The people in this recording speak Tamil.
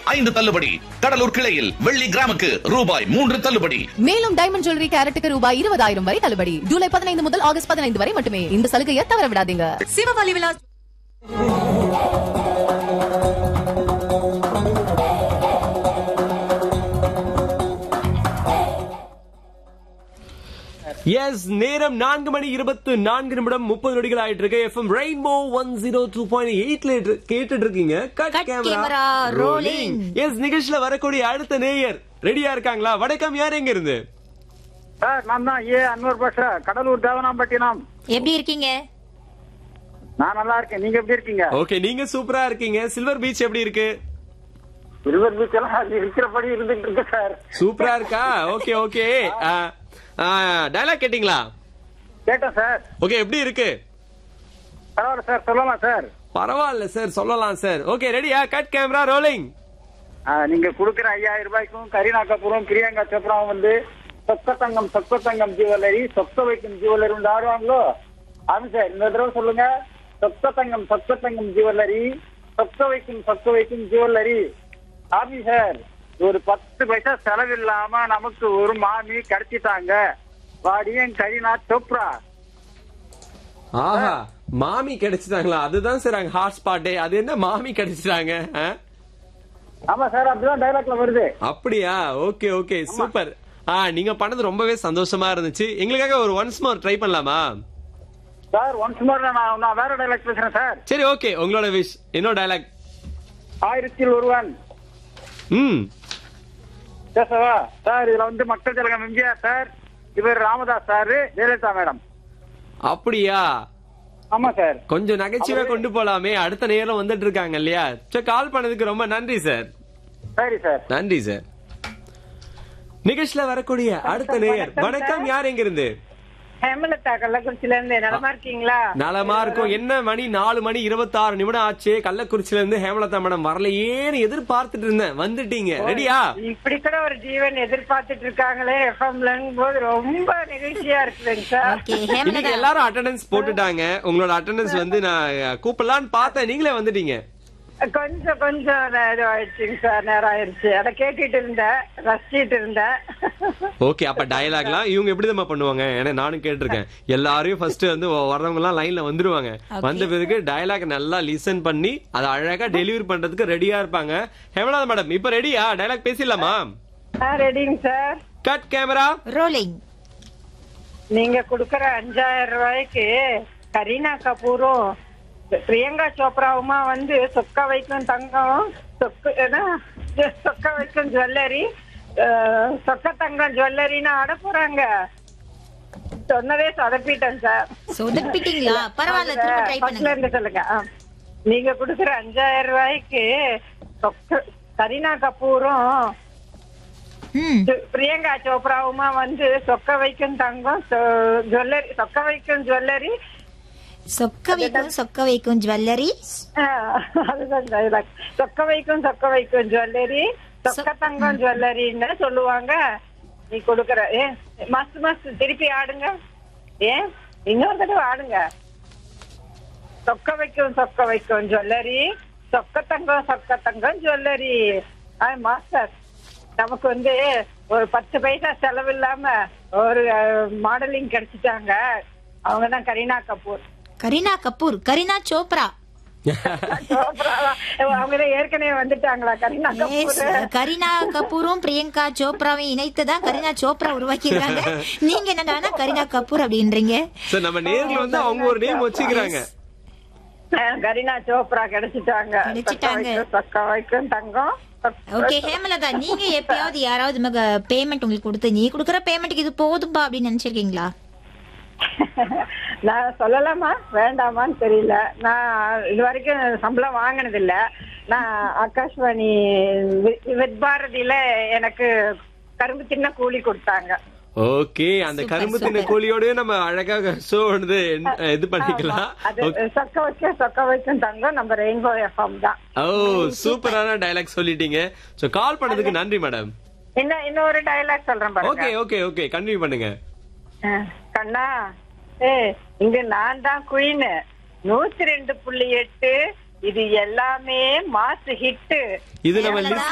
ஐந்து தள்ளுபடி கடலூர் கிளையில் வெள்ளி கிராமுக்கு ரூபாய் மூன்று தள்ளுபடி மேலும் டைமண்ட் ஜுவல்லரி கேரட்டுக்கு ரூபாய் இருபதாயிரம் வரை தள்ளுபடி ஜூலை பதினைந்து முதல் ஆகஸ்ட் பதினைந்து வரை மட்டுமே இந்த சலுகையை தவற விடாதீங்க சிவவலி விலாஸ் எஸ் நேரம் நான்கு மணி இருபத்து நான்கு நிமிடம் முப்பது நொடிகள் ஆயிட்டு இருக்கு FM rainbow one zero two point எயிட்ல கேட்டுட்டு இருக்கீங்க cut Cut camera camera rolling. Yes நிகழ்ச்சியில வரக்கூடிய அடுத்த நேயர் ரெடியா இருக்காங்களா வணக்கம் யார் எங்க இருந்து சார் நான் தான் ஏ அன்வர் பாஷா கடலூர் தேவனாம்பட்டினம் எப்படி இருக்கீங்க நான் நல்லா இருக்கேன் நீங்க எப்படி இருக்கீங்க ஓகே நீங்க சூப்பரா இருக்கீங்க சில்வர் பீச் எப்படி இருக்கு சில்வர் பீச் எல்லாம் அது இருக்கிறபடி இருந்துட்டு இருக்கு சார் சூப்பரா இருக்கா ஓகே ஓகே டயலாக் கேட்டிங்களா கேட்டேன் சார் ஓகே எப்படி இருக்கு பரவாயில்ல சார் சொல்லலாம் சார் பரவாயில்ல சார் சொல்லலாம் சார் ஓகே ரெடியா கட் கேமரா ரோலிங் ஆ, நீங்க கொடுக்குற ஐயாயிரம் ரூபாய்க்கும் கரீனா கபூரும் பிரியங்கா சோப்ராவும் வந்து சொக்க தங்கம் சொக்க தங்கம் ஜுவல்லரி சொக்க வைக்கும் ஜுவல்லரி உண்டு ஆடுவாங்களோ ஆமா சார் இந்த தடவை சொல்லுங்க சொக்க தங்கம் சொக்க தங்கம் ஜுவல்லரி சொக்க வைக்கும் சொக்க வைக்கும் ஜுவல்லரி ஆமி சார் ஒரு பத்து பைசா செலவில்லாம நமக்கு ஒரு மாமி கிடைச்சிட்டாங்க வாடியன் கரீனா சோப்ரா ஆஹா மாமி கிடைச்சிட்டாங்களா அதுதான் சார் அங்க ஹாட் ஸ்பாட்டே அது என்ன மாமி கிடைச்சிட்டாங்க ஆ? ஆமா சார் அப்படிதான் டைலாக்ல வருது அப்படியா ஓகே ஓகே சூப்பர் ஆ நீங்க பண்ணது ரொம்பவே சந்தோஷமா இருந்துச்சு எங்களுக்காக ஒரு ஒன்ஸ் மோர் ட்ரை பண்ணலாமா சார் ஒன்ஸ் மோர் நான் நான் வேற டைலாக் பேசுறேன் சார் சரி ஓகே உங்களோட விஷ் என்னோட டயலாக் ஆயிரத்தில் ஒருவன் ம் பேசவா சார் இதுல வந்து மக்கள் திலகம் எம்ஜிஆர் சார் இவர் ராமதாஸ் சார் ஜெயலலிதா மேடம் அப்படியா ஆமா சார் கொஞ்சம் நகைச்சுவை கொண்டு போலாமே அடுத்த நேரம் வந்துட்டு இருக்காங்க இல்லையா சரி கால் பண்ணதுக்கு ரொம்ப நன்றி சார் சரி சார் நன்றி சார் நிகழ்ச்சியில வரக்கூடிய அடுத்த நேயர் வணக்கம் யார் எங்க இருந்து ஹேமலதா கள்ளக்குறிச்சில இருந்து நலமா இருக்கீங்களா நலமா இருக்கும் என்ன மணி நாலு மணி இருபத்தி ஆறு நிமிடம் ஆச்சு கள்ளக்குறிச்சியில இருந்து ஹேமலதா மேடம் வரலையேன்னு எதிர்பார்த்துட்டு இருந்தேன் வந்துட்டீங்க ரெடியா இப்படி கூட ஒரு ஜீவன் எதிர்பார்த்துட்டு இருக்காங்களே எஃப்எம்ல போது ரொம்ப நிகழ்ச்சியா இருக்குதுங்க சார் ஓகே இன்னைக்கு ஹேமலதா எல்லாரும் அட்டெண்டன்ஸ் போட்டுட்டாங்க உங்களோட அட்டெண்டன்ஸ் வந்து நான் கூப்பிடலான்னு பார்த்தேன் நீங்களே வந்துட்டீங்க கொஞ்சம் கொஞ்சம் நே- இது ஆயிடுச்சுங்க சார் நேரம் ஆயிடுச்சு அதை கேட்டுட்டு இருந்தேன் ரசிச்சிட்டு இருந்தேன் ஓகே அப்ப டயலாக்லாம் இவங்க எப்படிதான் பண்ணுவாங்க ஏன்னா நானும் கேட்டிருக்கேன் எல்லாரையும் ஃபர்ஸ்ட் வந்து வர்றவங்க எல்லாம் லைன்ல வந்துருவாங்க வந்த பிறகு டயலாக் நல்லா லிசன் பண்ணி அதை அழகா டெலிவரி பண்றதுக்கு ரெடியா இருப்பாங்க ஹேமலாதா மேடம் இப்ப ரெடியா டயலாக் பேசிடலாமா ரெடிங்க சார் கட் கேமரா ரோலிங் நீங்க குடுக்கற அஞ்சாயிரம் ரூபாய்க்கு கரீனா கபூரும் பிரியங்கா சோப்ராவுமா வந்து சொக்க வைக்கும் தங்கம் சொக்கு என்ன? சொக்க வைக்கும் ஜுவல்லரி அஹ், சொக்க தங்கம் ஜுவல்லரின்னு ஆட போறாங்க சொன்னதே சொதப்பிட்டேன் சார் சொதப்பிட்டீங்களா பரவாயில்ல திரும்ப ட்ரை ஃபர்ஸ்ட்ல பண்ணுங்க இருந்து சொல்லுங்க ஆ. நீங்க குடுக்கற அஞ்சாயிரம் ரூபாய்க்கு சொக்க கரீனா கபூரும் ம் ஜு- பிரியங்கா சோப்ராவுமா வந்து சொக்க வைக்கும் தங்கம் ஜுவல்லரி சொக்க வைக்கும் ஜுவல்லரி சொக்க வைக்கும் சொக்க வைக்கும் ஜுவல்லரி அதுதான் dialogue. சொக்க வைக்கும் சொக்க வைக்கும் ஜுவல்லரி சொக்க தங்கம் ஜுவல்லரின்னு சொல்லுவாங்க நீ கொடுக்கற ஏ மஸ்ட் மஸ்ட் திருப்பி ஆடுங்க ஏன் இன்னொரு தடவை ஆடுங்க சொக்க வைக்கும் சொக்க வைக்கும் ஜுவல்லரி சொக்க தங்கம் சொக்க தங்கம் ஜுவல்லரி ஆ மாஸ்டர் நமக்கு வந்து ஒரு பத்து பைசா செலவு இல்லாம ஒரு மாடலிங் கிடைச்சிட்டாங்க அவங்க தான் கரீனா கபூர் கரீனா கபூர் கரீனா சோப்ரா அவங்க தான் ஏற்கனவே வந்துட்டாங்களா கரீனா Yes, கபூர் கரீனா கபூரும் பிரியங்கா சோப்ராவையும் இணைத்துதான் கரீனா சோப்ரா உருவாக்கியிருக்காங்க நீங்க என்னடானா கரீனா கபூர் அப்படின்றீங்க சார் நம்ம நேர்ல வந்து அவங்க ஒரு நேம் வச்சுக்கிறாங்க அஹ் கரீனா சோப்ரா கிடைச்சிட்டாங்க கிடைச்சிட்டாங்க. சொக்க வைக்கும், சொக்க வைக்கும் தங்கம் சொக்க- ஓகே ஹேமலதா நீங்க எப்பயாவது யாராவது பேமெண்ட் உங்களுக்கு கொடுத்து நீ கொடுக்குற பேமெண்ட்டுக்கு இது போதும்பா அப்படின்னு நினைச்சிருக்கீங்களா நான் சொல்லலாமா வேண்டாமான்னு தெரியல நான் இது வரைக்கும் சம்பளம் வாங்கினது இல்ல நான் ஆகாஷ்வாணி வி- வித் பாரதியில எனக்கு கரும்பு தின்ன கூலி கொடுத்தாங்க ஓகே அந்த Super, கரும்பு தின்ன super. கூலியோடய நம்ம அழகா ஷோ வந்து en- இது பண்ணிக்கலாம் அது Okay. சொக்க வைக்க சொக்க வைக்கும் தங்கம் நம்ம ரெயின்போ எஃப்எம் தான் ஓ சூப்பரான டயலாக் சொல்லிட்டீங்க சோ கால் பண்ணதுக்கு நன்றி மேடம் இன்னும் இன்னொரு டயலாக் சொல்றேன் பாருங்க ஓகே ஓகே ஓகே கண்டினியூ பண்ணுங்க அஹ், கண்ணா ஏ இங்க நான் தான் குயின் நூத்தி ரெண்டு புள்ளி எட்டு இது எல்லாமே மாசு ஹிட்டு இது நம்ம ஹேமலதா